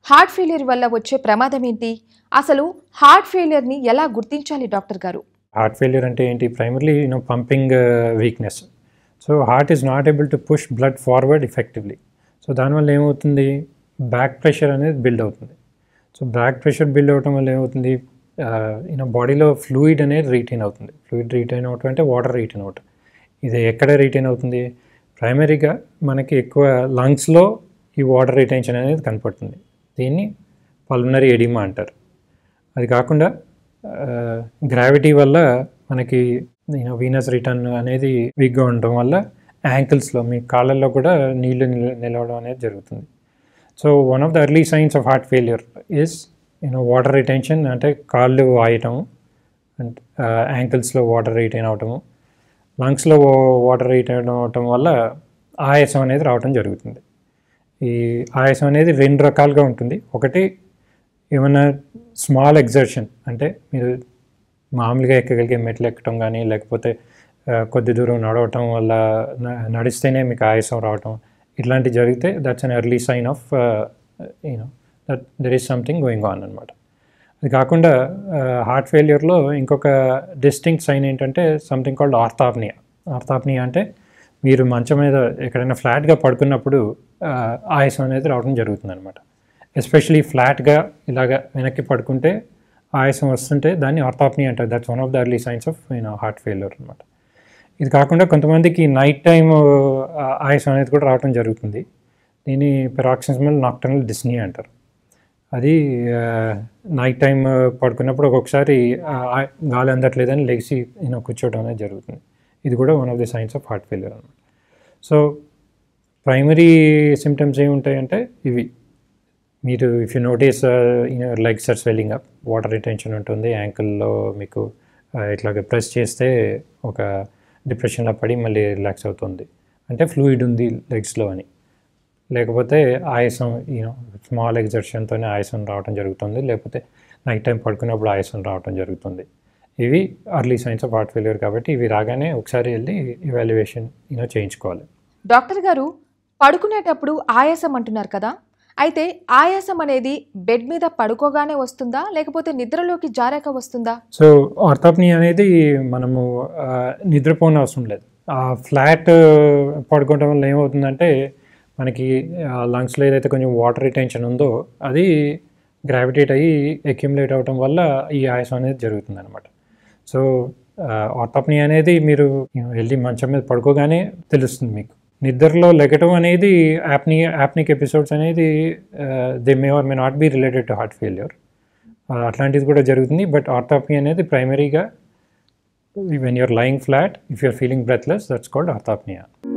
heart failure వల్ల వచ్చే ప్రమాదం ఏంటి అసలు హార్ట్ ఫెయిలియర్ని ఎలా గుర్తించాలి డాక్టర్ గారు హార్ట్ ఫెయిల్యూర్ అంటే ఏంటి primarily you know pumping weakness so heart is not able to push blood forward effectively so దానివల్ల ఏమవుతుంది బ్యాక్ ప్రెషర్ అనేది బిల్డ్ అవుతుంది సో బ్యాక్ ప్రెషర్ బిల్డ్ అవటం వల్ల ఏమవుతుంది యూనో బాడీలో ఫ్లూయిడ్ అనేది రీటైన్ అవుతుంది ఫ్లూయిడ్ రీటైన్ అవటం అంటే వాటర్ రీటైన్ అవటం ఇది ఎక్కడ రీటైన్ అవుతుంది ప్రైమరీగా మనకి ఎక్కువ లంగ్స్లో ఈ వాటర్ రిటెన్షన్ అనేది కనపడుతుంది దీన్ని పల్మనరీ ఎడిమా అంటారు అది కాకుండా గ్రావిటీ వల్ల మనకి యూనో వీనస్ రిటర్న్ అనేది వీక్గా ఉండటం వల్ల యాంకిల్స్లో మీ కాళ్ళల్లో కూడా నీళ్లు నిల- నిలవడం అనేది జరుగుతుంది so one of the early signs of heart failure is you know water retention అంటే కాళ్ళు ఆయటము అండ్ యాంకిల్స్లో వాటర్ రిటైన్ అవటము లంగ్స్లో వాటర్ రిటైన్ అవటం వల్ల ఆయాసం అనేది రావటం జరుగుతుంది ఈ ఆయాసం అనేది రెండు రకాలుగా ఉంటుంది ఒకటి ఏమైనా స్మాల్ ఎగ్జర్షన్ అంటే మీరు మామూలుగా ఎక్కగలిగే మెట్లు ఎక్కడం కానీ లేకపోతే ఆ, కొద్ది దూరం నడవటం వల్ల న- నడిస్తేనే మీకు ఆయాసం రావటం ఇట్లాంటి జరిగితే that's an early sign of you know that there is something going on అనమాట అది కాకుండా హార్ట్ ఫెయిల్యూర్లో ఇంకొక డిస్టింక్ట్ సైన్ ఏంటంటే సంథింగ్ కాల్డ్ ఆర్థాప్నియా ఆర్థాప్నియా అంటే మీరు మంచం మీద ఎక్కడైనా ఫ్లాట్గా పడుకున్నప్పుడు ఆ, ఆయాసం అనేది రావడం జరుగుతుంది అనమాట ఎస్పెషలీ ఫ్లాట్గా ఇలాగ వెనక్కి పడుకుంటే ఆయాసం వస్తుంటే దాన్ని ఆర్థాప్నియా అంటారు that's one of the early signs of you know heart failure అనమాట ఇది కాకుండా కొంతమందికి నైట్ టైం ఆయాసం అనేది కూడా రావడం జరుగుతుంది దీన్ని పెరాక్సిస్మల్ నాక్టర్నల్ డిస్నీ అంటారు అది నైట్ టైం పడుకున్నప్పుడు ఒక్కొక్కసారి ఆ, ఆ, గాలి అందట్లేదని లెగిసి నేను కూర్చోవడం అనేది జరుగుతుంది ఇది కూడా one of the signs of heart failure అనమాట సో ప్రైమరీ సిమ్టమ్స్ ఏముంటాయంటే ఇవి మీరు if you notice you know legs are swelling up water retention ఉంటుంది యాంకిల్లో మీకు uh, ఇట్లాగ ప్రెస్ చేస్తే ఒక డిప్రెషన్లో పడి మళ్ళీ రిలాక్స్ అవుతుంది అంటే ఫ్లూయిడ్ ఉంది లెగ్స్లో అని లేకపోతే ఆయాసం యూనో స్మాల్ ఎగ్జర్షన్తోనే ఆయాసం రావడం జరుగుతుంది లేకపోతే నైట్ టైం పడుకున్నప్పుడు ఆయాసం రావడం జరుగుతుంది ఇవి early signs of heart failure కాబట్టి ఇవి రాగానే ఒకసారి వెళ్ళి ఇవాల్యుయేషన్ యూనో చేయించుకోవాలి డాక్టర్ గారు పడుకునేటప్పుడు ఆయాసం అంటున్నారు కదా అయితే ఆయాసం అనేది బెడ్ మీద పడుకోగానే వస్తుందా లేకపోతే నిద్రలోకి జారాక వస్తుందా సో ఆర్థోప్నీ అనేది మనము ఆ, నిద్రపోని అవసరం లేదు ఆ ఫ్లాట్ పడుకోవడం వల్ల ఏమవుతుందంటే మనకి లంగ్స్లో ఏదైతే కొంచెం వాటర్ రిటెన్షన్ ఉందో అది గ్రావిటేట్ అయ్యి అక్యుములేట్ అవడం వల్ల ఈ ఆయాసం అనేది జరుగుతుంది అనమాట సో ఆర్థోప్నీ అనేది మీరు you know, వెళ్ళి మంచం మీద పడుకోగానే తెలుస్తుంది మీకు నిద్రలో లెగటం అనేది యాప్ని యాప్నిక్ ఎపిసోడ్స్ అనేది they may or may not be related to heart failure అట్లాంటిది కూడా జరుగుతుంది బట్ ఆర్థోపీ అనేది ప్రైమరీగా when you're lying flat if you're feeling breathless that's called ఆర్థోప్నియా